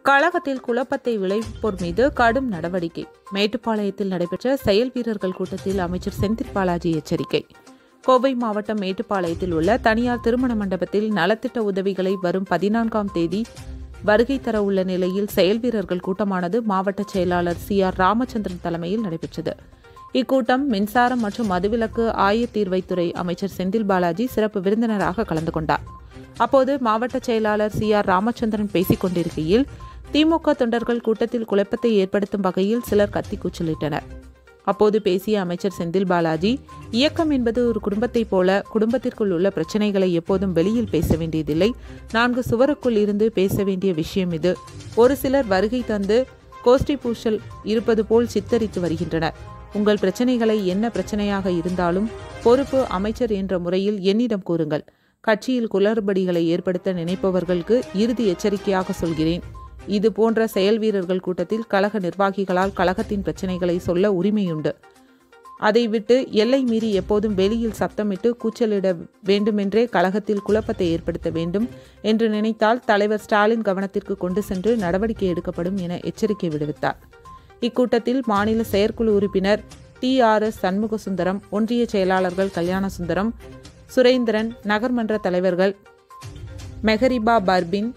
கழகத்தில் குழப்பத்தை விளைவிப்போர் மீது கடும் நடவடிக்கை மேட்டுப்பாளையத்தில் நடைபெற்ற செயல் வீரர்கள் கூட்டத்தில் அமைச்சர் செந்தில் பாலாஜி எச்சரிக்கை கோவை மாவட்டம் மேட்டுப்பாளையத்தில் உள்ள தனியார் திருமண மண்டபத்தில் நலத்திட்ட உதவிகளை வரும் பதினான்காம் தேதி வருகை தர உள்ள நிலையில் செயல் வீரர்கள் கூட்டமானது மாவட்ட செயலாளர் சி ஆர் ராமச்சந்திரன் தலைமையில் நடைபெற்றது இக்கூட்டம் மின்சாரம் மற்றும் மதுவிலக்கு ஆயத்தீர்வைத்துறை அமைச்சர் செந்தில் பாலாஜி சிறப்பு விருந்தினராக கலந்து கொண்டார் அப்போது மாவட்ட செயலாளர் சி ஆர் ராமச்சந்திரன் பேசிக் கொண்டிருக்கையில் திமுக தொண்டர்கள் கூட்டத்தில் குழப்பத்தை ஏற்படுத்தும் வகையில் சிலர் கத்தி கூச்சலிட்டனர் அப்போது பேசிய அமைச்சர் செந்தில் பாலாஜி இயக்கம் என்பது ஒரு குடும்பத்தைப் போல குடும்பத்திற்குள் உள்ள பிரச்சனைகளை எப்போதும் வெளியில் பேச வேண்டியதில்லை நான்கு சுவருக்குள் இருந்து பேச வேண்டிய விஷயம் இது ஒரு சிலர் வருகை தந்து கோஷ்டி பூஷல் இருப்பது போல் சித்தரித்து வருகின்றனர் உங்கள் பிரச்சனைகளை என்ன பிரச்சனையாக இருந்தாலும் பொறுப்பு அமைச்சர் என்ற முறையில் என்னிடம் கூறுங்கள் கட்சியில் குளறுபடிகளை ஏற்படுத்த நினைப்பவர்களுக்கு இறுதி எச்சரிக்கையாக சொல்கிறேன் இது போன்ற செயல் வீரர்கள் கூட்டத்தில் கழக நிர்வாகிகளால் கழகத்தின் பிரச்சனைகளை சொல்ல உரிமையுண்டு அதை விட்டு எல்லை மீறி எப்போதும் வெளியில் சத்தமிட்டு கூச்சலிட வேண்டுமென்றே கழகத்தில் குழப்பத்தை ஏற்படுத்த வேண்டும் என்று நினைத்தால் தலைவர் ஸ்டாலின் கவனத்திற்கு கொண்டு சென்று நடவடிக்கை எடுக்கப்படும் என எச்சரிக்கை விடுவித்தார் இக்கூட்டத்தில் மாநில செயற்குழு உறுப்பினர் டி ஆர் எஸ் சண்முகசுந்தரம் ஒன்றிய செயலாளர்கள் கல்யாணசுந்தரம் சுரேந்திரன் நகர்மன்ற தலைவர்கள் மெஹரிபா பர்பின்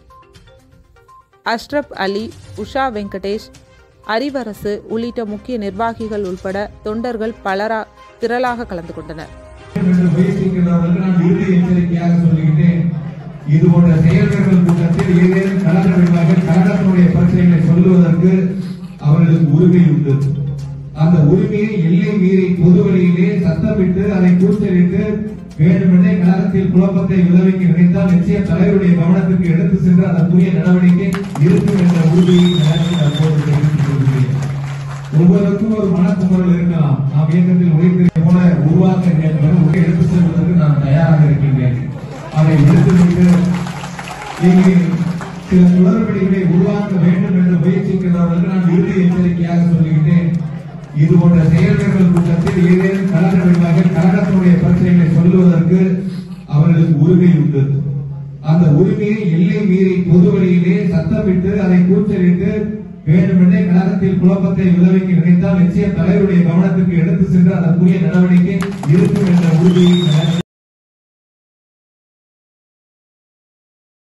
அஷ்ரப் அலி உஷா வெங்கடேஷ் அறிவரசு உள்ளிட்ட முக்கிய நிர்வாகிகள் உள்பட தொண்டர்கள் பலரா திரளாக கலந்து கொண்டனர் என்று முயற்சிக்கிறவர்களுக்கு நான் இறுதி எச்சரிக்கையாக சொல்லுகின்றேன் இது போன்ற செயல்கள் கூட்டத்தில் ஏதேனும் கழக நிர்வாகிகள் கழகத்தினுடைய பிரச்சனைகளை சொல்லுவதற்கு அவர்களுக்கு உரிமை உண்டு அந்த உரிமையை எல்லை மீறி பொது வழியிலே சத்தமிட்டு அதை கூச்சலிட்டு வேண்டுமென்றே கழகத்தில் குழப்பத்தை விளைவிக்க நினைத்தால் நிச்சயம் தலைவருடைய கவனத்திற்கு எடுத்து சென்று அதற்குரிய நடவடிக்கை இருக்கும் என்ற உறுதியை நேரத்தில் அப்போது தெரிவித்துக் கொள்கிறேன் ஒவ்வொருக்கும் ஒரு மனக்குமுறல் இருக்கலாம் நாம் இயக்கத்தில் உழைத்ததை போல உருவாக்க வேண்டும் உடனே எடுத்து செல்வதற்கு நான் தயாராக இருக்கின்றேன் அதை எடுத்துவிட்டு இங்கே சில குளறுபடிகளை உருவாக்க வேண்டும் என்று முயற்சிக்கிறவர்களுக்கு நான் இறுதி எச்சரிக்கையாக சொல்லுகின்றேன் இது போன்ற செயல்கள் கூட்டத்தில் ஏதேனும் கழக நிர்வாகிகள் கழகத்தினுடைய பிரச்சனைகளை சொல்லுவதற்கு அவர்களுக்கு உரிமை உண்டு அந்த உரிமையை எல்லை மீறி பொது வழியிலே சத்தமிட்டு அதை கூச்சலிட்டு வேண்டுமென்றே கழகத்தில் குழப்பத்தை விளைவிக்க நினைத்தால் நிச்சயம் தலைவருடைய கவனத்திற்கு எடுத்து சென்று அதற்குரிய நடவடிக்கை இருக்கும் என்ற உறுதியை